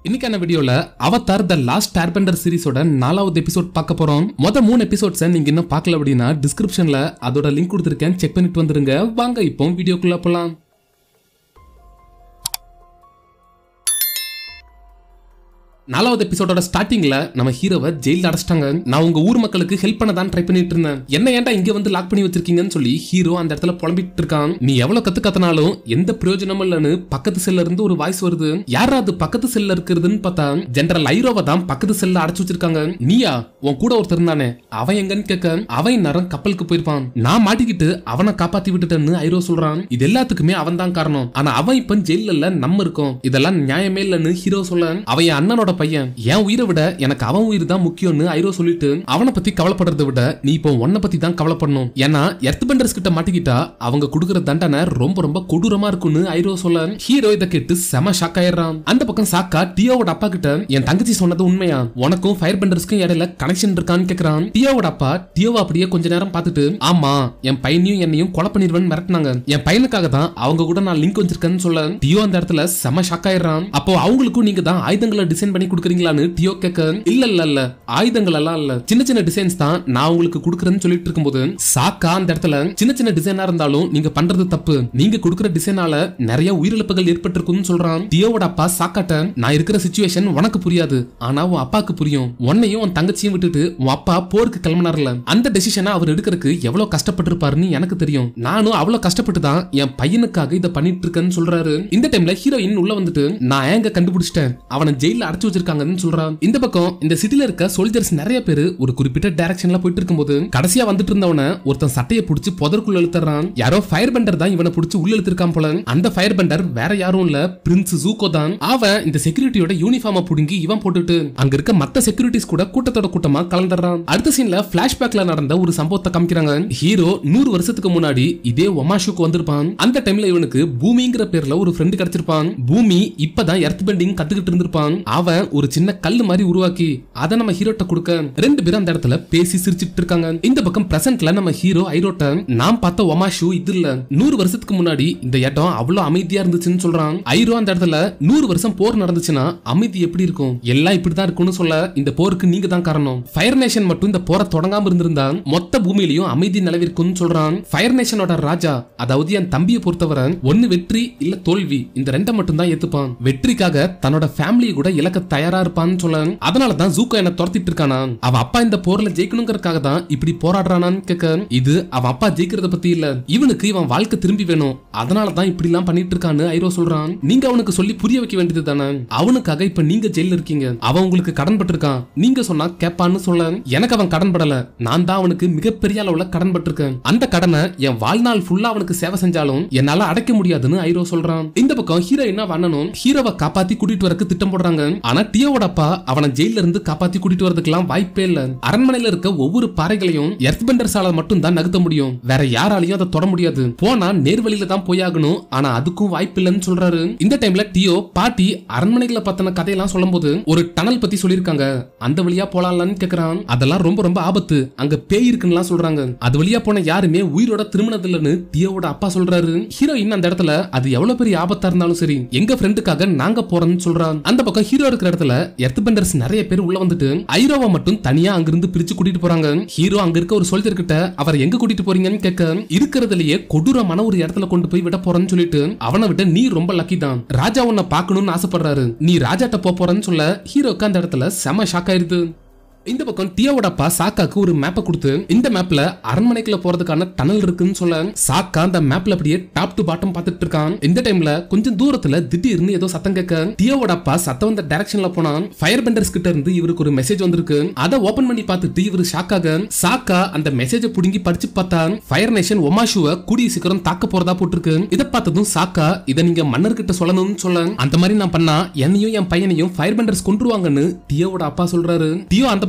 இன்னைக்கான வீடியோல Avatar the last airbender சீரிஸோட நாலாவது எபிசோட் பார்க்க போறோம் மொத மூணு எபிசோட்ஸை நீங்க இன்னும் பார்க்கல அப்படின்னா டிஸ்கிரிப்ஷன்ல அதோட லிங்க் கொடுத்துருக்கேன் செக் பண்ணிட்டு வந்துருங்க வாங்க இப்போ வீடியோக்குள்ள போலாம் நாலாவது எபிசோடோட ஸ்டார்டிங்ல நம்ம ஹீரோவை ஜெயில அடைச்சிட்டாங்க நான் உங்க ஊர் மக்களுக்கு ஹெல்ப் பண்ண தான் ட்ரை பண்ணிட்டு இருந்தேன் என்ன ஏன்டா இங்க வந்து லாக் பண்ணி வச்சிருக்கீங்கன்னு சொல்லி ஹீரோ அந்த இடத்துல புலம்பிட்டு இருக்கான் நீ எவ்வளவு கத்து கத்தனாலும் எந்த பிரயோஜனமும் இல்லைன்னு பக்கத்து செல்ல இருந்து ஒரு வாய்ஸ் வருது யாரா அது பக்கத்து செல்ல இருக்கிறதுன்னு பார்த்தா ஜெனரல் ஐரோவை தான் பக்கத்து செல்ல அடைச்சு வச்சிருக்காங்க நீயா உன் கூட ஒருத்தர் இருந்தானே அவன் எங்கன்னு கேட்க அவன் நேரம் கப்பலுக்கு போயிருப்பான் நான் மாட்டிக்கிட்டு அவனை காப்பாத்தி விட்டுட்டேன்னு ஐரோ சொல்றான் இது எல்லாத்துக்குமே அவன் தான் காரணம் ஆனா அவன் இப்ப ஜெயில இல்ல நம்ம இருக்கோம் இதெல்லாம் நியாயமே இல்லைன்னு ஹீரோ சொல்ல அவன் என் அண்ணனோட பையன் என் உயிரை விட எனக்கு அவன் உயிர் தான் முக்கியம்னு ஐரோ சொல்லிட்டு அவனை பத்தி கவலைப்படுறதை விட நீ இப்போ உன்னை பத்தி தான் கவலைப்படணும் ஏன்னா எர்த் பெண்டர்ஸ் கிட்ட மாட்டிக்கிட்டா அவங்க கொடுக்குற தண்டனை ரொம்ப ரொம்ப கொடூரமா இருக்கும்னு ஐரோ சொல்ல ஹீரோ இதை கேட்டு செம ஷாக் ஆயிடுறான் அந்த பக்கம் சாக்கா டியோவோட அப்பா கிட்ட என் தங்கச்சி சொன்னது உண்மையா உனக்கும் ஃபயர் பெண்டர்ஸ்க்கும் இடையில கனெக்ஷன் இருக்கான்னு கேக்குறான் டியோவோட அப்பா டியோவை அப்படியே கொஞ்ச நேரம் பார்த்துட்டு ஆமா என் பையனையும் என்னையும் கொலை பண்ணிடுவேன்னு மிரட்டினாங்க என் பையனுக்காக தான் அவங்க கூட நான் லிங்க் வச்சிருக்கேன்னு சொல்ல டியோ அந்த இடத்துல செம ஷாக் ஆயிடுறான் அப்போ அவங்களுக்கும் நீங்க தான் ஆயுதங்களை டிசைன் பண்ணி கொடுக்குறீங்களான்னு டியோ கேட்க இல்ல இல்ல இல்ல ஆயுதங்கள் எல்லாம் இல்ல சின்ன சின்ன டிசைன்ஸ் தான் நான் உங்களுக்கு கொடுக்குறேன்னு சொல்லிட்டு இருக்கும்போது சாக்கா அந்த இடத்துல சின்ன சின்ன டிசைனா இருந்தாலும் நீங்க பண்றது தப்பு நீங்க கொடுக்குற டிசைனால நிறைய உயிரிழப்புகள் ஏற்பட்டிருக்குன்னு சொல்றான் டியோவோட அப்பா சாக்காட்ட நான் இருக்கிற சுச்சுவேஷன் உனக்கு புரியாது ஆனா உன் அப்பாக்கு புரியும் உன்னையும் உன் தங்கச்சியும் விட்டுட்டு உன் அப்பா போருக்கு கிளம்பினார்ல அந்த டெசிஷனை அவர் எடுக்கிறதுக்கு எவ்வளவு கஷ்டப்பட்டிருப்பாருன்னு எனக்கு தெரியும் நானும் அவ்வளவு கஷ்டப்பட்டு தான் என் பையனுக்காக இதை பண்ணிட்டு இருக்கேன்னு சொல்றாரு இந்த டைம்ல ஹீரோயின் உள்ள வந்துட்டு நான் ஏங்க கண்டுபிடிச்சிட்டேன் அவனை ஜெயில அடைச்சு வச்சிருக்காங்கன்னு சொல்றான் இந்த பக்கம் இந்த சிட்டில இருக்க சோல்ஜர்ஸ் நிறைய பேர் ஒரு குறிப்பிட்ட டைரக்ஷன்ல போயிட்டு இருக்கும்போது கடைசியா வந்துட்டு இருந்தவன ஒருத்தன் சட்டையை பிடிச்சி புதற்குள்ள இழுத்துறான் யாரோ ஃபயர் பெண்டர் தான் இவனை பிடிச்சி உள்ள இழுத்திருக்கான் போல அந்த ஃபயர் பெண்டர் வேற யாரும் இல்ல பிரின்ஸ் ஜூகோ தான் அவன் இந்த செக்யூரிட்டியோட யூனிஃபார்ம புடுங்கி இவன் போட்டுட்டு அங்க இருக்க மத்த செக்யூரிட்டிஸ் கூட கூட்டத்தோட கூட்டமா கலந்துடுறான் அடுத்த சீன்ல பிளாஷ்பேக்ல நடந்த ஒரு சம்பவத்தை காமிக்கிறாங்க ஹீரோ நூறு வருஷத்துக்கு முன்னாடி இதே ஒமாஷுக்கு வந்திருப்பான் அந்த டைம்ல இவனுக்கு பூமிங்கிற பேர்ல ஒரு ஃப்ரெண்டு கிடைச்சிருப்பான் பூமி இப்பதான் எர்த் பெண்டிங் கத்துக்கிட்டு இருந்திருப்பான் அவன் ஒரு சின்ன கல்லு மாதிரி உருவாக்கி அதை நம்ம ஹீரோட்ட கொடுக்க ரெண்டு பேரும் அந்த இடத்துல பேசி சிரிச்சிட்டு இருக்காங்க இந்த பக்கம் பிரசன்ட்ல நம்ம ஹீரோ ஐரோட்ட நாம் பார்த்த ஒமாஷு இது இல்ல நூறு வருஷத்துக்கு முன்னாடி இந்த இடம் அவ்வளவு அமைதியா இருந்துச்சுன்னு சொல்றான் ஐரோ அந்த இடத்துல நூறு வருஷம் போர் நடந்துச்சுன்னா அமைதி எப்படி இருக்கும் எல்லாம் இப்படிதான் இருக்கும்னு சொல்ல இந்த போருக்கு நீங்க தான் காரணம் ஃபயர் நேஷன் மட்டும் இந்த போரை தொடங்காம இருந்திருந்தா மொத்த பூமியிலையும் அமைதி நிலவிருக்கும்னு சொல்றான் ஃபயர் நேஷனோட ராஜா அதாவது என் தம்பியை பொறுத்தவரை ஒன்னு வெற்றி இல்ல தோல்வி இந்த ரெண்டை மட்டும் தான் ஏத்துப்பான் வெற்றிக்காக தன்னோட ஃபேமிலியை கூட இழக்க தயாரா இருப்பான்னு சொல்ல அதனால தான் ஜூக்கோ என்ன துரத்திட்டு இருக்கானா அவ அப்பா இந்த போர்ல ஜெயிக்கணுங்கிறதுக்காக தான் இப்படி போராடுறானான்னு கேட்க இது அவன் அப்பா ஜெயிக்கிறத பத்தி இல்ல இவனுக்கு இவன் வாழ்க்கை திரும்பி வேணும் அதனால தான் இப்படி எல்லாம் பண்ணிட்டு இருக்கான்னு ஐரோ சொல்றான் நீங்க அவனுக்கு சொல்லி புரிய வைக்க வேண்டியது தானே அவனுக்காக இப்ப நீங்க ஜெயில இருக்கீங்க அவன் உங்களுக்கு கடன் பட்டிருக்கான் நீங்க சொன்னா கேப்பான்னு சொல்ல எனக்கு அவன் கடன் படல நான் தான் அவனுக்கு மிகப்பெரிய அளவுல கடன் பட்டிருக்கேன் அந்த கடனை என் வாழ்நாள் ஃபுல்லா அவனுக்கு சேவை செஞ்சாலும் என்னால அடைக்க முடியாதுன்னு ஐரோ சொல்றான் இந்த பக்கம் ஹீரோ என்ன பண்ணணும் ஹீரோவை காப்பாத்தி கூட்டிட்டு வரக்கு திட்டம் போடுறாங்க ஆனா டியோவோட அப்பா அவனை ஜெயில இருந்து காப்பாத்தி கூட்டிட்டு வரதுக்கெல்லாம் வாய்ப்பே இல்ல அரண்மனையில இருக்க ஒவ்வொரு பாறைகளையும் எர்த் பெண்டர்ஸால மட்டும் தான் நகர்த்த முடியும் வேற யாராலையும் அதை தொட முடியாது போனா நேர்வழியில தான் போயாகணும் ஆனா அதுக்கும் வாய்ப்பு இல்லைன்னு சொல்றாரு இந்த டைம்ல டியோ பாட்டி அரண்மனைகளை பத்தின கதையெல்லாம் சொல்லும்போது ஒரு டனல் பத்தி சொல்லிருக்காங்க அந்த வழியா போலாம்லான்னு கேக்குறான் அதெல்லாம் ரொம்ப ரொம்ப ஆபத்து அங்க பேய் இருக்குன்னு சொல்றாங்க அது வழியா போன யாருமே உயிரோட திருமணம் இல்லைன்னு டியோவோட அப்பா சொல்றாரு ஹீரோயின் அந்த இடத்துல அது எவ்வளவு பெரிய ஆபத்தா இருந்தாலும் சரி எங்க ஃப்ரெண்டுக்காக நாங்க போறோம்னு சொல்றான் அந்த பக்கம் ஹீரோ இருக்கிற இடத்துல எர்த் பெண்டர்ஸ் நிறைய பேர் உள்ள வந்துட்டு ஐரோவை மட்டும் தனியா அங்கிருந்து பிரிச்சு கூட்டிட்டு போறாங்க ஹீரோ அங்க இருக்க ஒரு சோல்ஜர் கிட்ட அவர் எங்க கூட்டிட்டு போறீங்கன்னு கேட்க இருக்கிறதுலயே கொடூரமான ஒரு இடத்துல கொண்டு போய் விட போறேன்னு சொல்லிட்டு அவனை விட நீ ரொம்ப லக்கி தான் ராஜா உன்னை பார்க்கணும்னு ஆசைப்படுறாரு நீ ராஜாட்ட போப் போறேன்னு சொல்ல ஹீரோக்கு அந்த இடத்துல செம ஷாக் ஆயிருது இந்த பக்கம் டியோவோட அப்பா சாக்காக்கு ஒரு மேப்பை கொடுத்து இந்த மேப்ல அரண்மனைக்குள்ள போறதுக்கான டனல் இருக்குன்னு சொல்ல சாக்கா அந்த மேப்ல அப்படியே டாப் டு பாட்டம் பார்த்துட்டு இருக்கான் இந்த டைம்ல கொஞ்சம் தூரத்துல திடீர்னு ஏதோ சத்தம் கேட்க டியோவோட அப்பா சத்தம் வந்த டைரக்ஷன்ல போனான் ஃபயர் பெண்டர்ஸ் கிட்ட இருந்து இவருக்கு ஒரு மெசேஜ் வந்திருக்கு அதை ஓபன் பண்ணி பார்த்துட்டு இவரு ஷாக்காக சாக்கா அந்த மெசேஜை புடுங்கி படிச்சு பார்த்தா ஃபயர் நேஷன் ஒமாஷுவ கூடிய சீக்கிரம் தாக்க போறதா போட்டிருக்கு இதை பார்த்ததும் சாக்கா இதை நீங்க மன்னர் கிட்ட சொல்லணும்னு சொல்ல அந்த மாதிரி நான் பண்ணா என்னையும் என் பையனையும் ஃபயர் பெண்டர்ஸ் கொண்டுருவாங்கன்னு டியோவோட அப்பா சொல்றாரு டியோ அந்த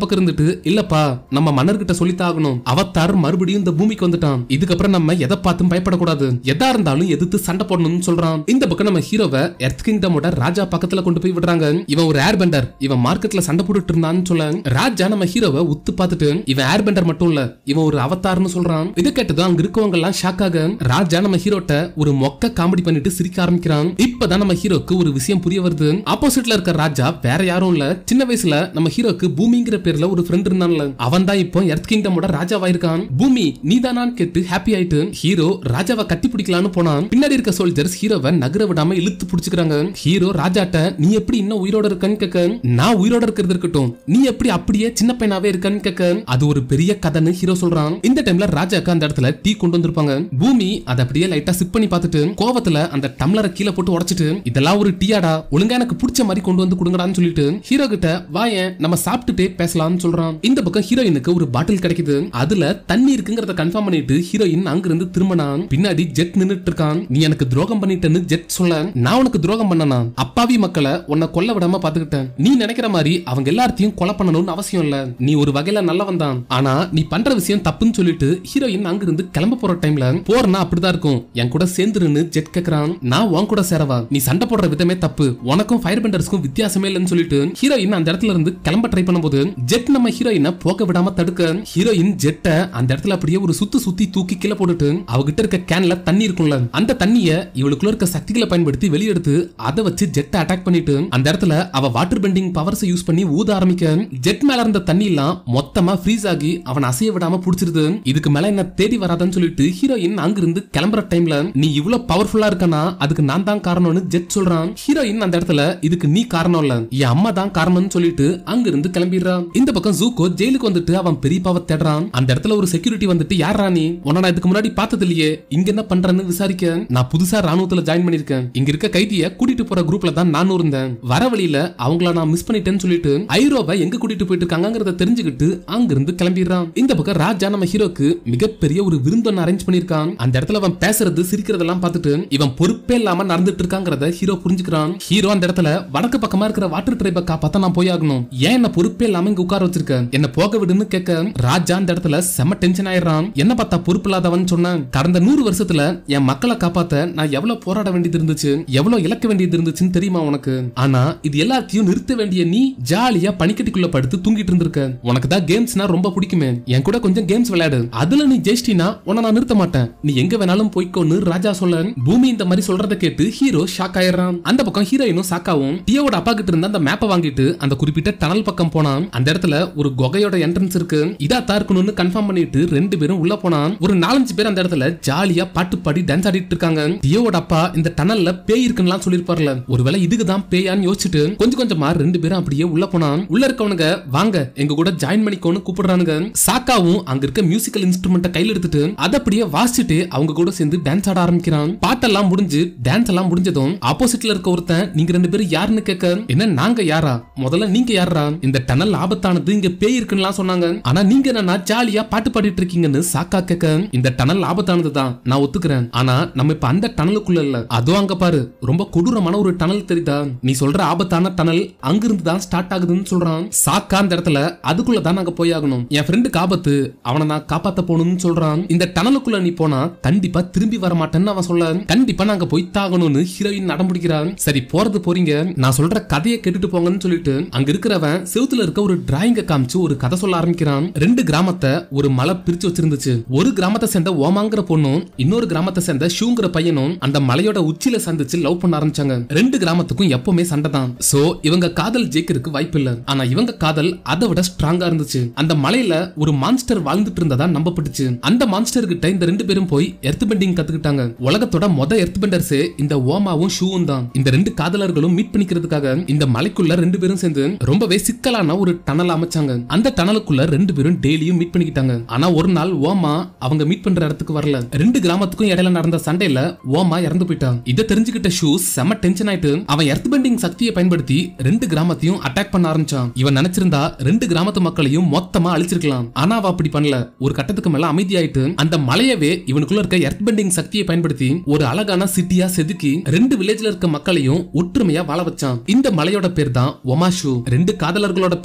பக்கம் இருந்துட்டு இல்லப்பா நம்ம மன்னர்கிட்ட சொல்லித்தான் ஆகணும் அவத்தார் மறுபடியும் இந்த பூமிக்கு வந்துட்டான் இதுக்கப்புறம் நம்ம எதை பார்த்தும் பயப்படக்கூடாது எதா இருந்தாலும் எதிர்த்து சண்டை போடணும்னு சொல்றான் இந்த பக்கம் நம்ம ஹீரோவை எர்த் கிங்டமோட ராஜா பக்கத்துல கொண்டு போய் விடுறாங்க இவன் ஒரு ஏர் பெண்டர் இவன் மார்க்கெட்ல சண்டை போட்டுட்டு இருந்தான்னு சொல்ல ராஜா நம்ம ஹீரோவை உத்து பார்த்துட்டு இவன் ஏர் பெண்டர் மட்டும் இல்ல இவன் ஒரு அவதார்னு சொல்றான் இது கேட்டதும் அங்க இருக்கவங்க எல்லாம் ஷாக் ஆக ராஜா நம்ம ஹீரோட்ட ஒரு மொக்க காமெடி பண்ணிட்டு சிரிக்க ஆரம்பிக்கிறான் இப்பதான் நம்ம ஹீரோக்கு ஒரு விஷயம் புரிய வருது ஆப்போசிட்ல இருக்க ராஜா வேற யாரும் இல்ல சின்ன வயசுல நம்ம ஹீரோக்கு பூமிங்கிற பேர்ல ஒரு ஃப்ரெண்ட் இருந்தான்ல அவன் தான் இப்போ எர்த் கிங்டமோட ராஜாவாயிருக்கான் பூமி நீதானான்னு கேட்டு ஹாப்பி ஆயிட்டு ஹீரோ ராஜாவை கட்டி பிடிக்கலான்னு போனான் பின்னாடி இருக்க சோல்ஜர்ஸ் ஹீரோவை நகர விடாம இழுத்து பிடிச்சுக்கிறாங்க ஹீரோ ராஜாட்ட நீ எப்படி இன்னும் உயிரோட இருக்கன்னு கேட்க நான் உயிரோட இருக்கிறது இருக்கட்டும் நீ எப்படி அப்படியே சின்ன பையனாவே இருக்கன்னு கேட்க அது ஒரு பெரிய கதைன்னு ஹீரோ சொல்றான் இந்த டைம்ல ராஜாக்கு அந்த இடத்துல டீ கொண்டு வந்திருப்பாங்க பூமி அதை அப்படியே லைட்டா சிப் பண்ணி பார்த்துட்டு கோவத்துல அந்த டம்ளரை கீழே போட்டு உடைச்சிட்டு இதெல்லாம் ஒரு டீயாடா ஒழுங்கா எனக்கு பிடிச்ச மாதிரி கொண்டு வந்து கொடுங்கடான்னு சொல்லிட்டு ஹீரோ கிட்ட வாயேன் நம்ம சாப்பிட்டுட்டே பேசலாம்னு சொல்றான் இந்த பக்கம் ஹீரோயினுக்கு ஒரு பாட்டில் கிடைக்குது அதுல தண்ணி இருக்குங்கிறத கன்ஃபார்ம் பண்ணிட்டு ஹீரோயின் அங்கிருந்து திரும்பினான் பின்னாடி ஜெட் நின்னுட்டு இருக்கான் நீ எனக்கு துரோகம் பண்ணிட்டேன்னு ஜெட் சொல்ல நான் உனக்கு துரோகம் பண்ணனா அப்பாவி மக்களை உன்னை கொல்ல விடாம பாத்துக்கிட்டேன் நீ நினைக்கிற மாதிரி அவங்க எல்லாத்தையும் கொலை பண்ணணும்னு அவசியம் இல்ல நீ ஒரு வகையில நல்லவன் தான் ஆனா நீ பண்ற விஷயம் தப்புன்னு சொல்லிட்டு ஹீரோயின் அங்கிருந்து கிளம்ப போற டைம்ல போறனா அப்படிதான் இருக்கும் என் கூட சேர்ந்துருன்னு ஜெட் கேக்குறான் நான் உன் கூட சேரவா நீ சண்டை போடுற விதமே தப்பு உனக்கும் ஃபயர் பெண்டர்ஸ்க்கும் வித்தியாசமே இல்லைன்னு சொல்லிட்டு ஹீரோயின் அந்த இடத்துல இருந்து கிளம்ப ட்ரை பண்ணும்போது ஜெட் நம்ம ஹீரோயினை போக விடாம தடுக்க ஹீரோயின் ஜெட்டை அந்த இடத்துல அப்படியே ஒரு சுத்து சுத்தி தூக்கி கீழே போட்டுட்டு அவகிட்ட இருக்க கேன்ல தண்ணி இருக்கும்ல அந்த தண்ணிய இவளுக்குள்ள இருக்க சக்திகளை பயன்படுத்தி வெளியெடுத்து அதை வச்சு ஜெட்டை அட்டாக் பண்ணிட்டு அந்த இடத்துல அவ வாட்டர் பெண்டிங் பவர்ஸ் யூஸ் பண்ணி ஊத ஆரம்பிக்க ஜெட் மேல இருந்த தண்ணி எல்லாம் மொத்தமா ஃப்ரீஸ் ஆகி அவன் அசைய விடாம புடிச்சிருது இதுக்கு மேல என்ன தேடி வராதன்னு சொல்லிட்டு ஹீரோயின் அங்கிருந்து கிளம்புற டைம்ல நீ இவ்வளவு பவர்ஃபுல்லா இருக்கனா அதுக்கு நான் தான் காரணம்னு ஜெட் சொல்றான் ஹீரோயின் அந்த இடத்துல இதுக்கு நீ காரணம் இல்ல என் அம்மா தான் காரணம்னு சொல்லிட்டு அங்கிருந்து கிளம்பிடுறான் இந்த பக்கம் ஜூக்கோ ஜெயிலுக்கு வந்துட்டு அவன் பெரியப்பாவை தேடுறான் அந்த இடத்துல ஒரு செக்யூரிட்டி வந்துட்டு யார் ராணி உன்னை நான் இதுக்கு முன்னாடி பார்த்தது இல்லையே இங்க என்ன பண்றேன்னு விசாரிக்க நான் புதுசா ராணுவத்துல ஜாயின் பண்ணிருக்கேன் இங்க இருக்க கைதிய கூட்டிட்டு போற குரூப்ல தான் நானும் இருந்தேன் வர வழியில அவங்கள நான் மிஸ் பண்ணிட்டேன்னு சொல்லிட்டு ஐரோவை எங்க கூட்டிட்டு போயிட்டு இருக்காங்கிறத தெரிஞ்சுக்கிட்டு அங்கிருந்து கிளம்பிடுறான் இந்த பக்கம் ராஜா நம்ம ஹீரோக்கு மிகப்பெரிய ஒரு விருந்தொன்னு அரேஞ்ச் பண்ணிருக்கான் அந்த இடத்துல அவன் பேசுறது சிரிக்கிறதெல்லாம் பார்த்துட்டு இவன் பொறுப்பே இல்லாம நடந்துட்டு இருக்காங்கிறத ஹீரோ புரிஞ்சுக்கிறான் ஹீரோ அந்த இடத்துல வடக்கு பக்கமா இருக்கிற வாட்டர் ட்ரைபை காப்பாத்த நான் போய் ஆகணும் ஏன் என்ன பொறுப்பே இல்லாம இங்க உட்கார வச்சிருக்க என்ன போக விடுன்னு கேட்க ராஜா அந்த இடத்துல செம டென்ஷன் ஆயிடுறான் என்ன பார்த்தா பொறுப்பு இல்லாதவன் சொன்னேன் கடந்த நூறு வருஷத்துல என் மக்களை காப்பாத்த நான் எவ்வளவு போராட வேண்டியது இருந்துச்சு எவ்வளவு இழக்க வேண்டியது இருந்துச்சுன்னு தெரியுமா உனக்கு ஆனா இது எல்லாத்தையும் நிறுத்த வேண்டிய நீ ஜாலியா பனிக்கட்டிக்குள்ள படுத்து தூங்கிட்டு இருந்திருக்க உனக்கு தான் கேம்ஸ்னா ரொம்ப பிடிக்குமே என் கூட கொஞ்சம் கேம்ஸ் விளையாடு அதுல நீ ஜெயிச்சினா உன்னை நான் நிறுத்த மாட்டேன் நீ எங்க வேணாலும் போய்க்கோன்னு ராஜா சொல்ல பூமி இந்த மாதிரி சொல்றத கேட்டு ஹீரோ ஷாக் ஆயிடுறான் அந்த பக்கம் ஹீரோயினும் ஷாக்காவும் டியோட அப்பா கிட்ட இருந்த அந்த மேப்பை வாங்கிட்டு அந்த குறிப்பிட்ட டனல் பக்கம் போனான் அந்த இடத்துல ஒரு குகையோட என்ட்ரன்ஸ் இருக்கு இதா தான் இருக்கணும்னு கன்ஃபார்ம் பண்ணிட்டு ரெண்டு பேரும் உள்ள போனான் ஒரு நாலஞ்சு பேர் அந்த இடத்துல ஜாலியா பாட்டு பாடி டான்ஸ் ஆடிட்டு இருக்காங்க டியோட அப்பா இந்த டனல்ல பேய் இருக்குன்னு சொல்லிருப்பார்ல ஒருவேளை இதுக்கு தான் பேயான்னு யோசிச்சுட்டு கொஞ்சம் கொஞ்சமா ரெண்டு பேரும் அப்படியே உள்ள போனான் உள்ள இருக்கவனுங்க வாங்க எங்க கூட ஜாயின் பண்ணிக்கோன்னு கூப்பிடுறானுங்க சாக்காவும் அங்க இருக்க மியூசிக்கல் இன்ஸ்ட்ருமெண்ட்டை கையில எடுத்துட்டு அதை அப்படியே வாசிச்சுட்டு அவங்க கூட சேர்ந்து டான்ஸ் ஆட ஆரம்பிக்கிறான் பாட்டெல்லாம் முடிஞ்சு டான்ஸ் எல்லாம் முடிஞ்சதும் ஆப்போசிட்ல இருக்க ஒருத்தன் நீங்க ரெண்டு பேரும் யாருன்னு கேட்க என்ன நாங்க யாரா முதல்ல நீங்க யாரா இந்த டனல் ஆபத்தானது இங்க பேய் இருக்குன்னு சொன்னாங்க ஆனா நீங்க என்னன்னா ஜாலியா பாட்டு பாடிட்டு இருக்கீங்கன்னு சாக்கா கேட்க இந்த டனல் ஆபத்தானது தான் நான் ஒத்துக்கிறேன் ஆனா நம்ம இப்ப அந்த டனலுக்குள்ள இல்ல அதுவும் அங்க பாரு ரொம்ப கொடூரமான ஒரு டனல் தெரியுதா நீ சொல்ற ஆபத்தான டனல் அங்கிருந்து தான் ஸ்டார்ட் ஆகுதுன்னு சொல்றான் சாக்கா அந்த இடத்துல அதுக்குள்ள தான் நாங்க போய் ஆகணும் என் ஃப்ரெண்டுக்கு ஆபத்து அவனை நான் காப்பாத்த போகணும்னு சொல்றான் இந்த டனலுக்குள்ள நீ போனா கண்டிப்பா திரும்பி வர மாட்டேன்னு அவன் சொல்ல கண்டிப்பா நாங்க போய் தாகணும்னு ஹீரோயின் நடம் பிடிக்கிறான் சரி போறது போறீங்க நான் சொல்ற கதையை கேட்டுட்டு போங்கன்னு சொல்லிட்டு அங்க இருக்கிறவன் செவுத்துல இருக்க ஒரு டிராயிங்க காமிச்சு ஒரு கதை சொல்ல ஆரம்பிக்கிறான் ரெண்டு கிராமத்தை ஒரு மலை பிரிச்சு வச்சிருந்துச்சு ஒரு கிராமத்தை சேர்ந்த ஓமாங்கிற பொண்ணும் இன்னொரு கிராமத்தை சேர்ந்த ஷூங்கிற பையனும் அந்த மலையோட உச்சியில சந்திச்சு லவ் பண்ண ஆரம்பிச்சாங்க ரெண்டு கிராமத்துக்கும் எப்பவுமே சண்டை தான் சோ இவங்க காதல் ஜெயிக்கிறதுக்கு வாய்ப்பு இல்ல ஆனா இவங்க காதல் அதை விட ஸ்ட்ராங்கா இருந்துச்சு அந்த மலையில ஒரு மான்ஸ்டர் வாழ்ந்துட்டு இருந்ததா நம்பப்பட்டுச்சு அந்த மான்ஸ்டர் கிட்ட இந்த ரெண்டு பேரும் போய் எர்த் பெண்டிங் கத்துக்கிட்டாங்க உலகத்தோட மொத எர்த் பெண்டர்ஸே இந்த ஓமாவும் ஷூவும் தான் இந்த ரெண்டு காதலர்களும் மீட் பண்ணிக்கிறதுக்காக இந்த மலைக்குள்ள ரெண்டு பேரும் சேர்ந்து ரொம்பவே சிக்கலான ஒரு டனல் அமைச்சாங்க அந்த டனலுக்குள்ள ரெண்டு பேரும் டெய்லியும் மீட் பண்ணிக்கிட்டாங்க ஆனா ஒரு நாள் ஓமா அவங்க மீட் பண்ற இடத்துக்கு வரல ரெண்டு கிராமத்துக்கும் இடையில நடந்த சண்டையில ஓமா இறந்து போயிட்டான் இதை தெரிஞ்சுக்கிட்ட ஷூஸ் செம டென்ஷன் ஆயிட்டு அவன் எர்த் பெண்டிங் சக்தியை பயன்படுத்தி ரெண்டு கிராமத்தையும் அட்டாக் பண்ண ஆரம்பிச்சான் இவன் நினைச்சிருந்தா ரெண்டு கிராமத்து மக்களையும் மொத்தமா அழிச்சிருக்கலாம் ஆனா அவ அப்படி பண்ணல ஒரு கட்டத்துக்கு மேல அமைதியாயிட்டு அந்த மலையவே இவனுக்குள்ள இருக்க எர்த் பெண்டிங் சக்தியை பயன்படுத்தி ஒரு அழகான சிட்டியா செதுக்கி ரெண்டு வில்லேஜ்ல இருக்க மக்களையும் ஒற்றுமையா வாழ வச்சான் இந்த மலையோட பேர் தான் ஒமாஷு ரெண்டு காதலர்களோட பேரையும் ஒன்னா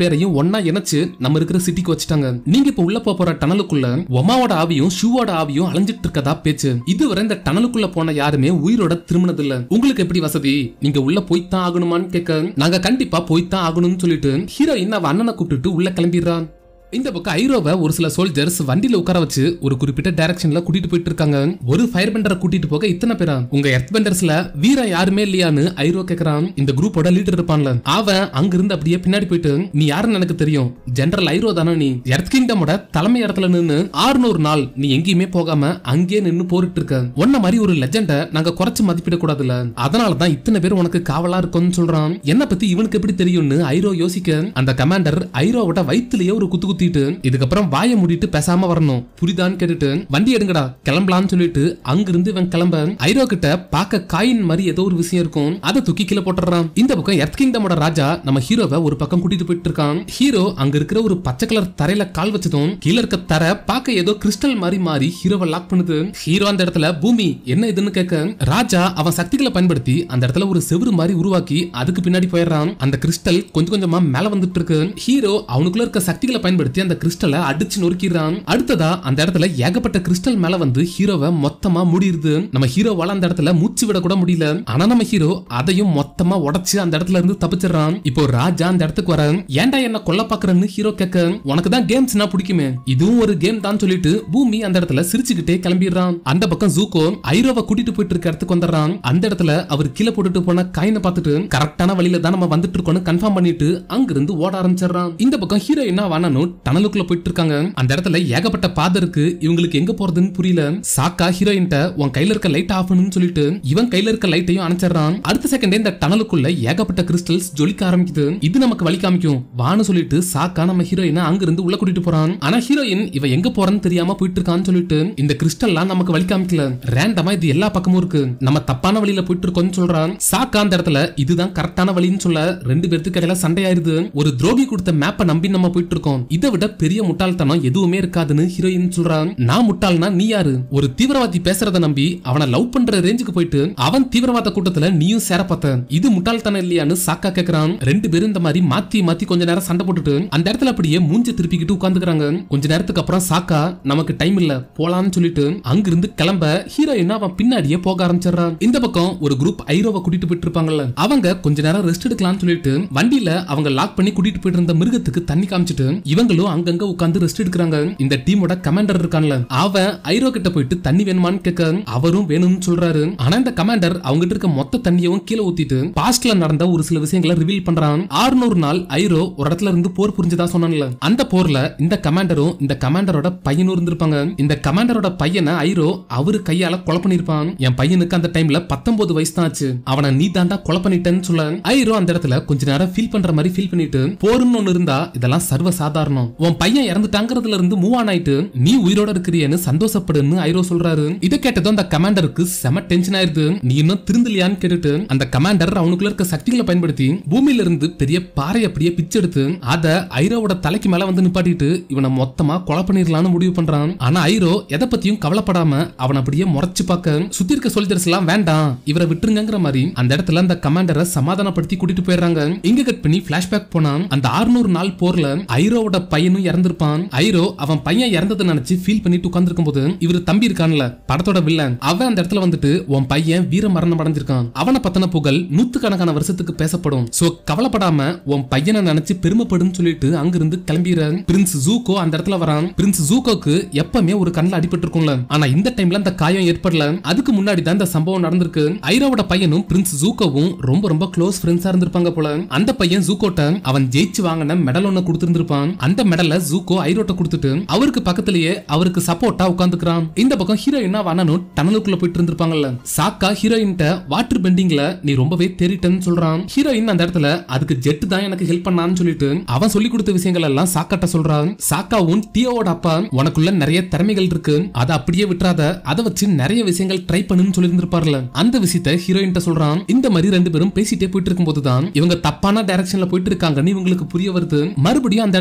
ஒன்னா இணைச்சு நம்ம இருக்கிற சிட்டிக்கு வச்சுட்டாங்க நீங்க இப்ப உள்ள போக போற டனலுக்குள்ள ஒமாவோட ஆவியும் ஷூவோட ஆவியும் அலைஞ்சிட்டு இருக்கதா பேச்சு இதுவரை இந்த டனலுக்குள்ள போன யாருமே உயிரோட திரும்பினது இல்ல உங்களுக்கு எப்படி வசதி நீங்க உள்ள போய்த்தான் ஆகணுமான்னு கேட்க நாங்க கண்டிப்பா போய்த்தான் ஆகணும்னு சொல்லிட்டு ஹீரோயின் அவ அண்ணனை கூப்பிட்டுட்டு உள்ள கிளம்பிடுறான் இந்த பக்கம் ஐரோவை ஒரு சில சோல்ஜர்ஸ் வண்டியில உட்கார வச்சு ஒரு குறிப்பிட்ட டைரக்ஷன்ல கூட்டிட்டு போயிட்டு இருக்காங்க ஒரு ஃபயர் பெண்டரை கூட்டிட்டு போக இத்தனை பேரா உங்க எர்த் பெண்டர்ஸ்ல வீரன் யாருமே இல்லையான்னு ஐரோ கேக்குறான் இந்த குரூப்போட லீடர் இருப்பான்ல அவன் அங்க இருந்து அப்படியே பின்னாடி போயிட்டு நீ யாருன்னு எனக்கு தெரியும் ஜெனரல் ஐரோ தானே நீ எர்த் கிங்டமோட தலைமை இடத்துல நின்னு ஆறுநூறு நாள் நீ எங்கேயுமே போகாம அங்கேயே நின்னு போரிட்டு இருக்க உன்ன மாதிரி ஒரு லெஜெண்ட நாங்க குறைச்சு மதிப்பிட கூடாதுல அதனாலதான் இத்தனை பேர் உனக்கு காவலா இருக்கும்னு சொல்றான் என்ன பத்தி இவனுக்கு எப்படி தெரியும்னு ஐரோ யோசிக்க அந்த கமாண்டர் ஐரோவோட வயித்துலயே ஒரு குத்து குத்திட்டு இதுக்கப்புறம் வாயை மூடிட்டு பேசாம வரணும் புரிதான்னு கேட்டுட்டு வண்டி எடுங்கடா கிளம்பலாம்னு சொல்லிட்டு அங்கிருந்து இவன் கிளம்ப ஐரோ கிட்ட பார்க்க காயின் மாதிரி ஏதோ ஒரு விஷயம் இருக்கும் அதை தூக்கி கீழே போட்டுறான் இந்த பக்கம் எர்த் கிங்டமோட ராஜா நம்ம ஹீரோவை ஒரு பக்கம் கூட்டிட்டு போயிட்டு இருக்கான் ஹீரோ அங்க இருக்கிற ஒரு பச்சை கலர் தரையில கால் வச்சதும் கீழே இருக்க தரை பார்க்க ஏதோ கிறிஸ்டல் மாதிரி மாறி ஹீரோவை லாக் பண்ணுது ஹீரோ அந்த இடத்துல பூமி என்ன இதுன்னு கேட்க ராஜா அவன் சக்திகளை பயன்படுத்தி அந்த இடத்துல ஒரு செவுரு மாதிரி உருவாக்கி அதுக்கு பின்னாடி போயிடுறான் அந்த கிறிஸ்டல் கொஞ்சம் கொஞ்சமா மேல வந்துட்டு இருக்கு ஹீரோ அவனுக்குள்ள இருக்க சக்திகளை பயன்படுத்தி அந்த கிறிஸ்டலை அடிச்சு நொறுக்கிறான் அடுத்ததா அந்த இடத்துல ஏகப்பட்ட கிறிஸ்டல் மேல வந்து ஹீரோவை மொத்தமா மூடிடுது நம்ம ஹீரோவால அந்த இடத்துல மூச்சு விட கூட முடியல ஆனா நம்ம ஹீரோ அதையும் மொத்தமா உடைச்சு அந்த இடத்துல இருந்து தப்பிச்சிடறான் இப்போ ராஜா அந்த இடத்துக்கு வர ஏன்டா என்ன கொல்ல பாக்குறன்னு ஹீரோ கேட்க உனக்கு தான் கேம்ஸ்னா பிடிக்குமே இதுவும் ஒரு கேம் தான் சொல்லிட்டு பூமி அந்த இடத்துல சிரிச்சுக்கிட்டே கிளம்பிடுறான் அந்த பக்கம் ஜூகோ ஐரோவை கூட்டிட்டு போயிட்டு இருக்க இடத்துக்கு வந்துடுறான் அந்த இடத்துல அவர் கீழே போட்டுட்டு போன காயினை பார்த்துட்டு கரெக்டான வழியில தான் நம்ம வந்துட்டு இருக்கோம்னு கன்ஃபார்ம் பண்ணிட்டு அங்கிருந்து ஓட ஆரம்பிச்சிடுறான் இந்த பக்கம் ஹீரோ என்ன வானனும் டனலுக்குள்ள போயிட்டு இருக்காங்க அந்த இடத்துல ஏகப்பட்ட பாதை இருக்கு இவங்களுக்கு எங்க போறதுன்னு புரியல சாக்கா ஹீரோயின்ட்ட உன் கையில இருக்க லைட் ஆஃப் பண்ணுன்னு சொல்லிட்டு இவன் கையில இருக்க லைட்டையும் அணைச்சிடுறான் அடுத்த செகண்டே இந்த டனலுக்குள்ள ஏகப்பட்ட கிறிஸ்டல்ஸ் ஜொலிக்க ஆரம்பிக்குது இது நமக்கு வழி காமிக்கும் வான்னு சொல்லிட்டு சாக்கா நம்ம ஹீரோயினை அங்கிருந்து உள்ள கூட்டிட்டு போறான் ஆனா ஹீரோயின் இவ எங்க போறன்னு தெரியாம போயிட்டு இருக்கான்னு சொல்லிட்டு இந்த கிறிஸ்டல்லாம் நமக்கு வழி காமிக்கல ரேண்டமா இது எல்லா பக்கமும் இருக்கு நம்ம தப்பான வழியில போயிட்டு இருக்கோம்னு சொல்றான் சாக்கா அந்த இடத்துல இதுதான் கரெக்டான வழின்னு சொல்ல ரெண்டு பேர்த்துக்கு இடையில சண்டையாயிருது ஒரு துரோகி கொடுத்த மேப்பை நம்பி நம்ம போயிட்டு இருக்கோம் இதை விட பெரிய முட்டாள்தனம் எதுவுமே இருக்காதுன்னு ஹீரோயின் சொல்றான் நான் முட்டாள்னா நீ யாரு ஒரு தீவிரவாதி பேசுறத நம்பி அவனை லவ் பண்ற ரேஞ்சுக்கு போயிட்டு அவன் தீவிரவாத கூட்டத்துல நீயும் சேர பார்த்த இது முட்டாள்தனம் இல்லையான்னு சாக்கா கேக்குறான் ரெண்டு பேரும் இந்த மாதிரி மாத்தி மாத்தி கொஞ்ச நேரம் சண்டை போட்டுட்டு அந்த இடத்துல அப்படியே மூஞ்சி திருப்பிக்கிட்டு உட்காந்துக்கிறாங்க கொஞ்ச நேரத்துக்கு அப்புறம் சாக்கா நமக்கு டைம் இல்ல போலான்னு சொல்லிட்டு அங்கிருந்து கிளம்ப ஹீரோயின் அவன் பின்னாடியே போக ஆரம்பிச்சிடுறான் இந்த பக்கம் ஒரு குரூப் ஐரோவை கூட்டிட்டு போயிட்டு இருப்பாங்கல்ல அவங்க கொஞ்ச நேரம் ரெஸ்ட் எடுக்கலாம்னு சொல்லிட்டு வண்டியில அவங்க லாக் பண்ணி கூட்டிட்டு போயிட்டு இருந்த மிருகத்துக்கு தண்ணி காமிச்சிட்டு இவங்களும் அங்கங்க உட்கார்ந்து ரெஸ்ட் எடுக்கிறாங்க இந்த டீமோட கமாண்டர் இருக்கான்ல அவன் ஐரோ கிட்ட போயிட்டு தண்ணி வேணுமான்னு கேட்க அவரும் வேணும்னு சொல்றாரு ஆனா இந்த கமாண்டர் அவங்க இருக்க மொத்த தண்ணியவும் கீழே ஊத்திட்டு பாஸ்ட்ல நடந்த ஒரு சில விஷயங்களை ரிவீல் பண்றான் 600 நாள் ஐரோ ஒரு இடத்துல இருந்து போர் புரிஞ்சதா சொன்னான்ல அந்த போர்ல இந்த கமாண்டரும் இந்த கமாண்டரோட பையனும் இருந்திருப்பாங்க இந்த கமாண்டரோட பையனை ஐரோ அவரு கையால கொலை பண்ணிருப்பான் என் பையனுக்கு அந்த டைம்ல 19 வயசு தான் ஆச்சு அவனை நீ தாண்டா கொலை பண்ணிட்டேன்னு சொல்ல ஐரோ அந்த இடத்துல கொஞ்ச நேரம் ஃபீல் பண்ற மாதிரி ஃபீல் பண்ணிட்டு போருன்னு ஒண்ணு இருந்தா இதெல்லாம் சர்வ சாதாரணம் உன் பையன் இறந்துட்டாங்கிறதுல இருந்து மூவ் ஆன் ஆயிட்டு நீ உயிரோட இருக்கிறியன்னு சந்தோஷப்படுன்னு ஐரோ சொல்றாரு இதை கேட்டதும் அந்த கமாண்டருக்கு செம டென்ஷன் ஆயிருது நீ இன்னும் திருந்தலையான்னு கேட்டுட்டு அந்த கமாண்டர் அவனுக்குள்ள இருக்க சக்திகளை பயன்படுத்தி பூமியில இருந்து பெரிய பாறை அப்படியே பிச்செடுத்து அத ஐரோவோட தலைக்கு மேல வந்து நிப்பாட்டிட்டு இவனை மொத்தமா கொலை பண்ணிடலாம்னு முடிவு பண்றான் ஆனா ஐரோ எதை பத்தியும் கவலைப்படாம அவன் அப்படியே முறைச்சு பார்க்க சுத்தி இருக்க சோல்ஜர்ஸ் எல்லாம் வேண்டாம் இவரை விட்டுருங்கிற மாதிரி அந்த இடத்துல அந்த கமாண்டரை சமாதானப்படுத்தி கூட்டிட்டு போயிடுறாங்க இங்க கட் பண்ணி பிளாஷ்பேக் போனா அந்த 600 நாள் போர்ல ஐரோவோட பையனும் இறந்திருப்பான் ஐரோ அவன் பையன் இறந்ததை நினைச்சு ஃபீல் பண்ணிட்டு உட்கார்ந்திருக்கும் போது இவர் தம்பி இருக்கான்ல படத்தோட வில்லன் அவன் அந்த இடத்துல வந்துட்டு உன் பையன் வீர மரணம் அடைஞ்சிருக்கான் அவனை பத்தின புகழ் நூத்துக்கணக்கான வருஷத்துக்கு பேசப்படும் சோ கவலைப்படாம உன் பையனை நினைச்சு பெருமைப்படுன்னு சொல்லிட்டு அங்கிருந்து கிளம்பிடுறான் பிரின்ஸ் ஜூகோ அந்த இடத்துல வரான் பிரின்ஸ் ஜூகோக்கு எப்பவுமே ஒரு கண்ணில் அடிபட்டு இருக்கும்ல ஆனா இந்த டைம்ல அந்த காயம் ஏற்படல அதுக்கு முன்னாடி தான் இந்த சம்பவம் நடந்திருக்கு ஐரோவோட பையனும் பிரின்ஸ் ஜூகோவும் ரொம்ப ரொம்ப க்ளோஸ் ஃப்ரெண்ட்ஸா இருந்திருப்பாங்க போல அந்த பையன் ஜூகோட்ட அவன் ஜெயிச்சு வாங்கின மெடல் ஒண்ணு கொடுத்திருந்திருப்பான் அந்த மெடலை ஜூகோ ஐரோட்ட கொடுத்துட்டு அவருக்கு பக்கத்திலேயே அவருக்கு சப்போர்ட்டா உட்காந்துக்கிறான் இந்த பக்கம் ஹீரோயினா வானனும் டனலுக்குள்ள போயிட்டு இருந்திருப்பாங்கல்ல சாக்கா ஹீரோயின்ட்ட வாட்டர் பெண்டிங்ல நீ ரொம்பவே தேறிட்டன்னு சொல்றான் ஹீரோயின் அந்த இடத்துல அதுக்கு ஜெட் தான் எனக்கு ஹெல்ப் பண்ணான்னு சொல்லிட்டு அவன் சொல்லி கொடுத்த விஷயங்கள் எல்லாம் சாக்காட்ட சொல்றான் சாக்காவும் டியோவோட அப்பா உனக்குள்ள நிறைய திறமைகள் இருக்கு அதை அப்படியே விட்டுறாத அதை வச்சு நிறைய விஷயங்கள் ட்ரை பண்ணுன்னு சொல்லியிருந்திருப்பார்ல அந்த விஷயத்த ஹீரோயின்ட்ட சொல்றான் இந்த மாதிரி ரெண்டு பேரும் பேசிட்டே போயிட்டு இருக்கும்போது தான் இவங்க தப்பான டைரக்ஷன்ல போயிட்டு இருக்காங்கன்னு இவங்களுக்கு புரிய வருது மறுபடியும் அந்த இடத்துல யூ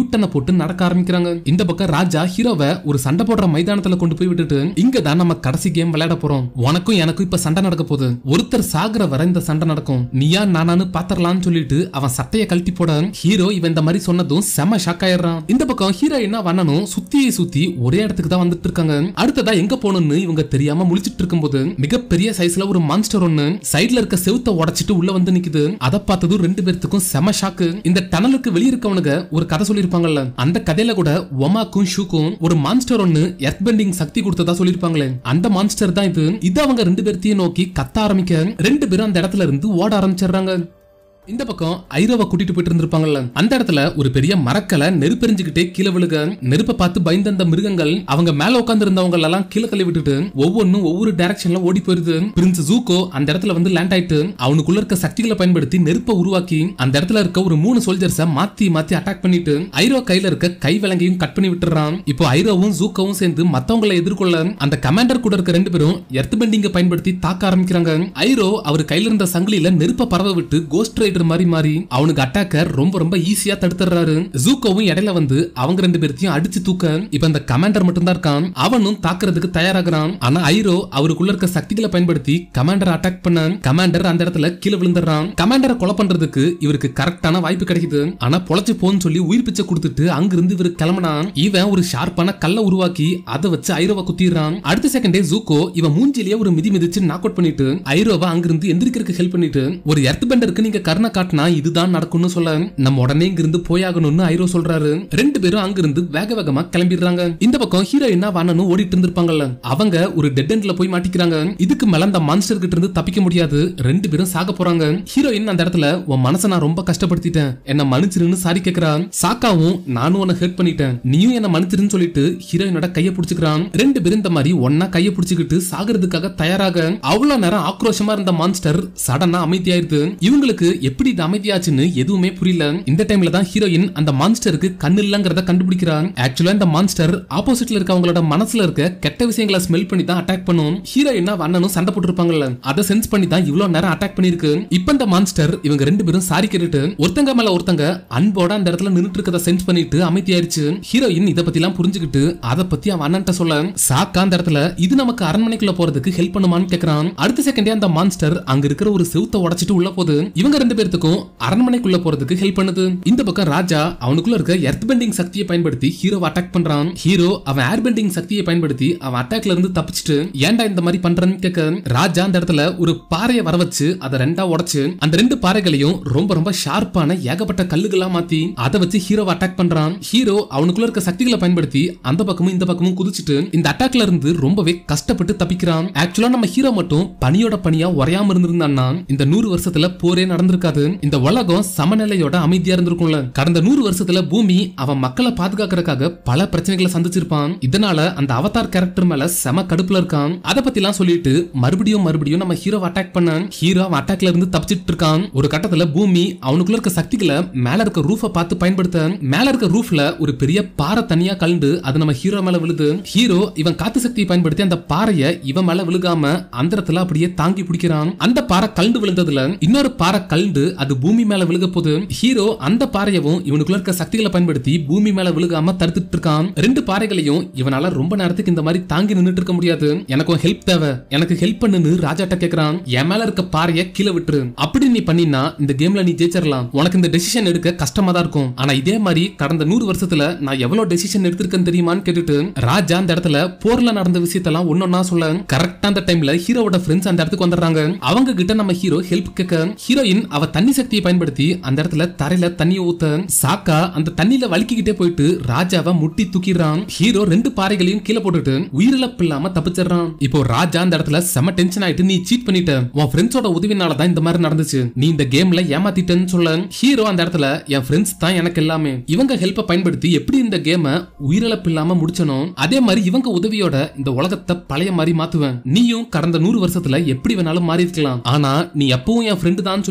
யூட்டனை போட்டு நடக்க ஆரம்பிக்கிறாங்க இந்த பக்கம் ராஜா ஹீரோவை ஒரு சண்டை போடுற மைதானத்துல கொண்டு போய் விட்டுட்டு இங்க தான் நம்ம கடைசி கேம் விளையாட போறோம் உனக்கும் எனக்கும் இப்ப சண்டை நடக்க போகுது ஒருத்தர் சாகுற வரை இந்த சண்டை நடக்கும் நீயா நானானு பாத்திரலாம்னு சொல்லிட்டு அவன் சட்டைய கழட்டி போட ஹீரோ இவன் இந்த மாதிரி சொன்னதும் செம ஷாக் ஆயிடுறான் இந்த பக்கம் ஹீரோ என்ன பண்ணணும் சுத்தி சுத்தி ஒரே இடத்துக்கு தான் வந்துட்டு இருக்காங்க அடுத்ததா எங்க போகணும்னு இவங்க தெரியாம முழிச்சிட்டு இருக்கும்போது மிகப்பெரிய சைஸ்ல ஒரு மான்ஸ்டர் ஒண்ணு சைடுல இருக்க செவுத்த உடைச்சிட்டு உள்ள வந்து நிக்குது அதை பார்த்ததும் ரெண்டு பேர்த்துக்கும் செம ஷாக்கு இந்த டனலுக்கு வெளிய இருக்கவனுங்க ஒரு கதை சொல்லிருப்பாங்கல்ல அந்த கதையில கூட ஒமாக்கும் ஷூக்கும் ஒரு மான்ஸ்டர் ஒண்ணு எர்த் பெண்டிங் சக்தி கொடுத்ததா சொல்லிருப்பாங்களே அந்த மான்ஸ்டர் தான் இது இது அவங்க ரெண்டு பேர்த்தையும் நோக்கி கத்த ஆரம்பிக்க ரெண்டு பேரும் அந்த இடத்துல இருந்து ஓட ஆரம்பிச்சிடுறாங்க இந்த பக்கம் ஐரோவை கூட்டிட்டு போயிட்டு இருந்திருப்பாங்கல்ல அந்த இடத்துல ஒரு பெரிய மரக்கலை நெருப்பெரிஞ்சுக்கிட்டே கீழே விழுக நெருப்பை பார்த்து பயந்த அந்த மிருகங்கள் அவங்க மேல உட்கார்ந்து இருந்தவங்க எல்லாம் கீழே தள்ளி விட்டுட்டு ஒவ்வொன்னும் ஒவ்வொரு டைரக்ஷன்ல ஓடி போயிருது பிரின்ஸ் ஜூகோ அந்த இடத்துல வந்து லேண்ட் ஆயிட்டு அவனுக்குள்ள இருக்க சக்திகளை பயன்படுத்தி நெருப்பை உருவாக்கி அந்த இடத்துல இருக்க ஒரு மூணு சோல்ஜர்ஸ மாத்தி மாத்தி அட்டாக் பண்ணிட்டு ஐரோ கையில இருக்க கை விலங்கையும் கட் பண்ணி விட்டுறான் இப்போ ஐரோவும் ஜூக்கோவும் சேர்ந்து மத்தவங்களை எதிர்கொள்ள அந்த கமாண்டர் கூட இருக்க ரெண்டு பேரும் எர்த் பெண்டிங்க பயன்படுத்தி தாக்க ஆரம்பிக்கிறாங்க ஐரோ அவர் கையில இருந்த சங்கிலியில நெருப்ப பரவ விட்டு கோஸ்ட் ரைடர் மாதிரி மாறி அவனுக்கு அட்டாக்க ரொம்ப ரொம்ப ஈஸியா தடுத்துறாரு ஜூக்கோவும் இடையில வந்து அவங்க ரெண்டு பேர்த்தையும் அடிச்சு தூக்க இப்ப இந்த கமாண்டர் மட்டும் தான் இருக்கான் அவனும் தாக்குறதுக்கு தயாராகிறான் ஆனா ஐரோ அவருக்குள்ள இருக்க சக்திகளை பயன்படுத்தி கமாண்டர் அட்டாக் பண்ண கமாண்டர் அந்த இடத்துல கீழே விழுந்துடுறான் கமாண்டரை கொலை பண்றதுக்கு இவருக்கு கரெக்டான வாய்ப்பு கிடைக்குது ஆனா பொழைச்சு போன்னு சொல்லி உயிர் பிச்சை கொடுத்துட்டு அங்கிருந்து இவரு கிளம்பினான் இவன் ஒரு ஷார்ப்பான கல்லை உருவாக்கி அதை வச்சு ஐரோவை குத்திடுறான் அடுத்த செகண்டே ஜூக்கோ இவன் மூஞ்சிலேயே ஒரு மிதி மிதிச்சு நாக் அவுட் பண்ணிட்டு ஐரோவை அங்கிருந்து எந்திரிக்கிறதுக்கு ஹெல்ப் பண்ணிட்டு ஒரு எர்த் பெண்டருக்கு நீங்க கருணை காட்டினா இதுதான் நடக்கும்னு சொல்ல நம்ம உடனே இங்கிருந்து போயாகணும்னு ஐரோ சொல்றாரு ரெண்டு பேரும் அங்கிருந்து வேக வேகமா கிளம்பிடுறாங்க இந்த பக்கம் ஹீரோயினா வானனும் ஓடிட்டு இருந்திருப்பாங்கல்ல அவங்க ஒரு டெட் எண்ட்ல போய் மாட்டிக்கிறாங்க இதுக்கு மேல அந்த மான்ஸ்டர் கிட்ட இருந்து தப்பிக்க முடியாது ரெண்டு பேரும் சாக போறாங்க ஹீரோயின் அந்த இடத்துல உன் மனசை நான் ரொம்ப கஷ்டப்படுத்திட்டேன் என்ன மன்னிச்சிருன்னு சாரி கேக்குறான் சாக்காவும் நானும் உன்னை ஹெல்ப் பண்ணிட்டேன் நீயும் என்ன மன்னிச்சிருன்னு சொல்லிட்டு ஹீரோயினோட கைய பிடிச்சுக்கிறான் ரெண்டு பேரும் இந்த மாதிரி ஒன்னா கைய பிடிச்சுக்கிட்டு சாகிறதுக்காக தயாராக அவ்வளவு நேரம் ஆக்ரோஷமா இருந்த மான்ஸ்டர் சடனா அமைதியாயிருது இவங்களுக்கு எப்படி இது அமைதியாச்சுன்னு எதுவுமே புரியல இந்த டைம்ல தான் ஹீரோயின் அந்த மான்ஸ்டருக்கு கண்ணு இல்லங்கிறத கண்டுபிடிக்கிறான் ஆக்சுவலா இந்த மான்ஸ்டர் ஆப்போசிட்ல இருக்கவங்களோட மனசுல இருக்க கெட்ட விஷயங்களை ஸ்மெல் பண்ணி தான் அட்டாக் பண்ணும் ஹீரோயினா அண்ணனும் சண்டை போட்டுருப்பாங்கல்ல அதை சென்ஸ் பண்ணி தான் இவ்வளவு நேரம் அட்டாக் பண்ணிருக்கு இப்ப இந்த மான்ஸ்டர் இவங்க ரெண்டு பேரும் சாரி கேட்டுட்டு ஒருத்தங்க மேல ஒருத்தங்க அன்போட அந்த இடத்துல நின்னுட்டு இருக்கத சென்ஸ் பண்ணிட்டு அமைதியாயிருச்சு ஹீரோயின் இத பத்தி எல்லாம் புரிஞ்சுக்கிட்டு அதை பத்தி அவன் அண்ணன்ட்ட சொல்ல சாக்கா அந்த இடத்துல இது நமக்கு அரண்மனைக்குள்ள போறதுக்கு ஹெல்ப் பண்ணுமான்னு கேக்குறான் அடுத்த செகண்டே அந்த மான்ஸ்டர் அங்க இருக்கிற ஒரு செவுத்த உடைச்சிட்டு உள்ள போகுது இவங்க ரெண்டு பேர்த்துக்கும் அரண்மனைக்குள்ள போறதுக்கு ஹெல்ப் பண்ணுது இந்த பக்கம் ராஜா அவனுக்குள்ள இருக்க எர்த் பெண்டிங் சக்தியை பயன்படுத்தி ஹீரோ அட்டாக் பண்றான் ஹீரோ அவன் ஏர் பெண்டிங் சக்தியை பயன்படுத்தி அவன் அட்டாக்ல இருந்து தப்பிச்சிட்டு ஏன்டா இந்த மாதிரி பண்றன்னு கேட்க ராஜா அந்த இடத்துல ஒரு பாறையை வர வச்சு அதை ரெண்டா உடைச்சு அந்த ரெண்டு பாறைகளையும் ரொம்ப ரொம்ப ஷார்ப்பான ஏகப்பட்ட கல்லுகளா மாத்தி அதை வச்சு ஹீரோவை அட்டாக் பண்றான் ஹீரோ அவனுக்குள்ள இருக்க சக்திகளை பயன்படுத்தி அந்த பக்கமும் இந்த பக்கமும் குதிச்சுட்டு இந்த அட்டாக்ல இருந்து ரொம்பவே கஷ்டப்பட்டு தப்பிக்கிறான் ஆக்சுவலா நம்ம ஹீரோ மட்டும் பனியோட பனியா உரையாம இருந்திருந்தான்னா இந்த நூறு வருஷத்துல போரே நடந்திருக்காது இந்த உலகம் சமநிலையோட அமைதியா இருந்திருக்கும்ல கடந்த நூறு வருஷத்துல பூமி அவன் மக்களை பாதுகாக்கிறதுக்காக பல பிரச்சனைகளை சந்திச்சிருப்பான் இதனால அந்த அவதார் கேரக்டர் மேல செம கடுப்புல இருக்கான் அதை பத்தி எல்லாம் சொல்லிட்டு மறுபடியும் மறுபடியும் நம்ம ஹீரோ அட்டாக் பண்ண ஹீரோ அவன் அட்டாக்ல இருந்து தப்பிச்சிட்டு இருக்கான் ஒரு கட்டத்துல பூமி அவனுக்குள்ள இருக்க சக்திகளை மேல இருக்க ரூஃப பார்த்து பயன்படுத்த மேல இருக்க ரூஃப்ல ஒரு பெரிய பாறை தனியா கலந்து அது நம்ம ஹீரோ மேல விழுது ஹீரோ இவன் காத்து சக்தியை பயன்படுத்தி அந்த பாறைய இவன் மேல விழுகாம அந்த இடத்துல அப்படியே தாங்கி பிடிக்கிறான் அந்த பாறை கலந்து விழுந்ததுல இன்னொரு பாறை கலந்து அது பூமி மேல விழுக போது ஹீரோ அந்த பாறையவும் இவனுக்குள்ள இருக்க சக்திகளை பயன்படுத்தி பூமி மேல விழுகாம தடுத்துட்டு இருக்கான் ரெண்டு பாறைகளையும் இவனால ரொம்ப நேரத்துக்கு இந்த மாதிரி தாங்கி நின்னுட்டு இருக்க முடியாது எனக்கு ஹெல்ப் தேவை எனக்கு ஹெல்ப் பண்ணுன்னு ராஜாட்ட கேக்குறான் என் மேல இருக்க பாறைய கீழே விட்டுரு அப்படி நீ பண்ணினா இந்த கேம்ல நீ ஜெயிச்சிடலாம் உனக்கு இந்த டெசிஷன் எடுக்க கஷ்டமா தான் இருக்கும் ஆனா இதே மாதிரி கடந்த நூறு வருஷத்துல நான் எவ்வளவு டெசிஷன் எடுத்திருக்கேன்னு தெரியுமான்னு கேட்டுட்டு ராஜா அந்த இடத்துல போர்ல நடந்த விஷயத்தெல்லாம் ஒன்னொன்னா சொல்ல கரெக்டா அந்த டைம்ல ஹீரோவோட ஃப்ரெண்ட்ஸ் அந்த இடத்துக்கு வந்துடுறாங்க அவங்க கிட்ட நம்ம ஹீரோ ஹெல்ப் கேட்க ஹீரோயின் அவ தண்ணி சக்தியை பயன்படுத்தி அந்த இடத்துல தரையில தண்ணியை ஊத்த சாக்கா அந்த தண்ணியில வலிக்கிக்கிட்டே போயிட்டு ராஜாவை முட்டி தூக்கிடுறான் ஹீரோ ரெண்டு பாறைகளையும் கீழே போட்டுட்டு உயிரிழப்பு இல்லாம தப்பிச்சிடுறான் இப்போ ராஜா அந்த இடத்துல செம டென்ஷன் ஆயிட்டு நீ சீட் பண்ணிட்ட உன் ஃப்ரெண்ட்ஸோட உதவினால தான் இந்த மாதிரி நடந்துச்சு நீ இந்த கேம்ல ஏமாத்திட்டேன்னு சொல்ல ஹீரோ அந்த இடத்துல என் ஃப்ரெண்ட்ஸ் தான் எனக்கு எல்லாமே இவங்க ஹெல்ப்பை பயன்படுத்தி எப்படி இந்த கேமை உயிரிழப்பு இல்லாம முடிச்சனோ அதே மாதிரி இவங்க உதவியோட இந்த உலகத்தை பழைய மாதிரி மாத்துவேன் நீயும் கடந்த நூறு வருஷத்துல எப்படி வேணாலும் மாறி இருக்கலாம் ஆனா நீ எப்பவும் என் ஃப்ரெண்டு தான் சொல்லிட்டு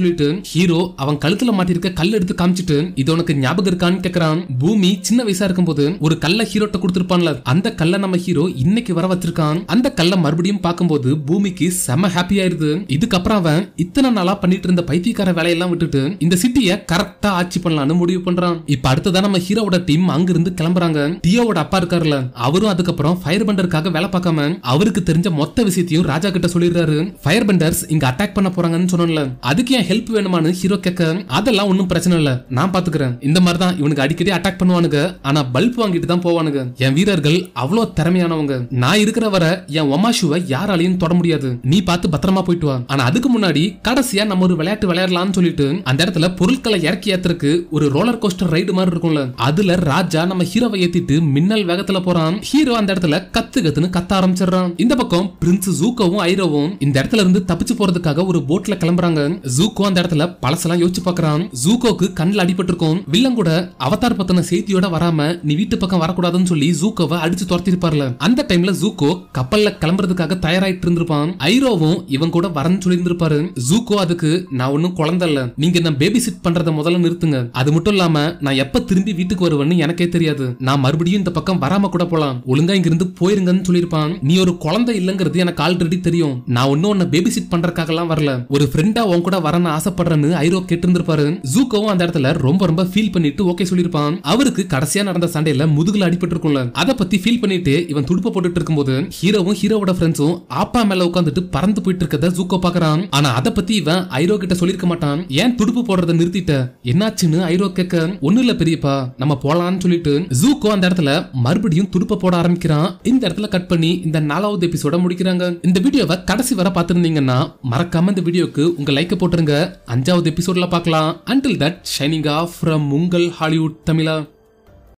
ஹீரோ அவன் கழுத்துல மாட்டிருக்க கல் எடுத்து காமிச்சிட்டு இது உனக்கு ஞாபகம் இருக்கான்னு கேக்குறான் பூமி சின்ன வயசா இருக்கும்போது ஒரு கல்ல ஹீரோட்ட கொடுத்திருப்பான்ல அந்த கல்ல நம்ம ஹீரோ இன்னைக்கு வர வச்சிருக்கான் அந்த கல்ல மறுபடியும் பார்க்கும்போது பூமிக்கு செம ஹாப்பி ஆயிருது இதுக்கப்புறம் அவன் இத்தனை நாளா பண்ணிட்டு இருந்த பைத்தியக்கார வேலையெல்லாம் விட்டுட்டு இந்த சிட்டிய கரெக்டா ஆட்சி பண்ணலாம்னு முடிவு பண்றான் இப்ப அடுத்ததா நம்ம ஹீரோவோட டீம் அங்கிருந்து கிளம்புறாங்க டியோவோட அப்பா இருக்காருல்ல அவரும் அதுக்கப்புறம் ஃபயர் பண்டருக்காக வேலை பார்க்காம அவருக்கு தெரிஞ்ச மொத்த விஷயத்தையும் ராஜா கிட்ட சொல்லிடுறாரு ஃபயர் பண்டர்ஸ் இங்க அட்டாக் பண்ண போறாங்கன்னு சொன்னோம்ல அதுக்கு என் ஹெல்ப் வேணுமான்னு ஹீரோ கேட்க அதெல்லாம் ஒன்றும் பிரச்சனை இல்ல நான் பாத்துக்கிறேன் இந்த மாதிரி தான் இவனுக்கு அடிக்கடி அட்டாக் பண்ணுவானுங்க ஆனா பல்ப் வாங்கிட்டு தான் போவானுங்க என் வீரர்கள் அவ்வளவு திறமையானவங்க நான் இருக்கிற வரை என் ஒமாஷுவை யாராலையும் தொட முடியாது நீ பார்த்து பத்திரமா போயிட்டு வா ஆனா அதுக்கு முன்னாடி கடைசியா நம்ம ஒரு விளையாட்டு விளையாடலாம்னு சொல்லிட்டு அந்த இடத்துல பொருட்களை இறக்கி ஏத்துறதுக்கு ஒரு ரோலர் கோஸ்டர் ரைடு மாதிரி இருக்கும்ல அதுல ராஜா நம்ம ஹீரோவை ஏத்திட்டு மின்னல் வேகத்துல போறான் ஹீரோ அந்த இடத்துல கத்து கத்துன்னு கத்த ஆரம்பிச்சிடுறான் இந்த பக்கம் பிரின்ஸ் ஜூக்கோவும் ஐரோவும் இந்த இடத்துல இருந்து தப்பிச்சு போறதுக்காக ஒரு போட்ல கிளம்புறாங்க ஜூக்கோ அந்த இடத்துல பழசெல்லாம் யோசிச்சு பாக்குறான் ஜூக்கோக்கு கண்ணுல அடிபட்டிருக்கும் வில்லன் கூட அவதார் பத்தின செய்தியோட வராம நீ வீட்டு பக்கம் வரக்கூடாதுன்னு சொல்லி ஜூக்கோவை அடிச்சு துரத்திருப்பார்ல அந்த டைம்ல ஜூக்கோ கப்பல்ல கிளம்புறதுக்காக தயாராயிட்டு இருந்திருப்பான் ஐரோவும் இவன் கூட வரன்னு சொல்லி இருந்திருப்பாரு ஜூக்கோ அதுக்கு நான் ஒன்னும் குழந்தை இல்ல நீங்க என்ன பேபி சிட் பண்றத முதல்ல நிறுத்துங்க அது மட்டும் இல்லாம நான் எப்ப திரும்பி வீட்டுக்கு வருவேன்னு எனக்கே தெரியாது நான் மறுபடியும் இந்த பக்கம் வராம கூட போலாம் ஒழுங்கா இங்க இருந்து போயிருங்கன்னு சொல்லியிருப்பான் நீ ஒரு குழந்தை இல்லங்கிறது எனக்கு ஆல்ரெடி தெரியும் நான் ஒன்னும் உன்னை பேபி சிட் பண்றதுக்காகலாம் வரல ஒரு ஃப்ரெண்டா உன் கூட வரன்னு ஆசைப்படுறேன்னு ஐரோ கேட்டிருந்திருப்பாரு ஜூக்கோவும் அந்த இடத்துல ரொம்ப ரொம்ப ஃபீல் பண்ணிட்டு ஓகே சொல்லியிருப்பான் அவருக்கு கடைசியா நடந்த சண்டையில முதுகுல அடிபட்டு இருக்கும்ல அதை பத்தி ஃபீல் பண்ணிட்டு இவன் துடுப்ப போட்டுட்டு இருக்கும்போது ஹீரோவும் ஹீரோவோட ஃப்ரெண்ட்ஸும் ஆப்பா மேல உட்காந்துட்டு பறந்து போயிட்டு இருக்கத ஜூக்கோ பாக்குறான் ஆனா அதை பத்தி இவன் ஐரோ கிட்ட சொல்லிருக்க மாட்டான் ஏன் துடுப்பு போடுறத நிறுத்திட்ட என்னாச்சுன்னு ஐரோ கேட்க ஒண்ணு இல்ல பெரியப்பா நம்ம போலாம்னு சொல்லிட்டு ஜூக்கோ அந்த இடத்துல மறுபடியும் துடுப்ப போட ஆரம்பிக்கிறான் இந்த இடத்துல கட் பண்ணி இந்த நாலாவது எபிசோட முடிக்கிறாங்க இந்த வீடியோவை கடைசி வர பார்த்திருந்தீங்கன்னா மறக்காம இந்த வீடியோக்கு உங்க லைக்க போட்டுருங்க அஞ்சாவது எபிசோட்ல பார்க்கலாம் until that signing off from உங்கள் ஹாலிவுட் தமிழா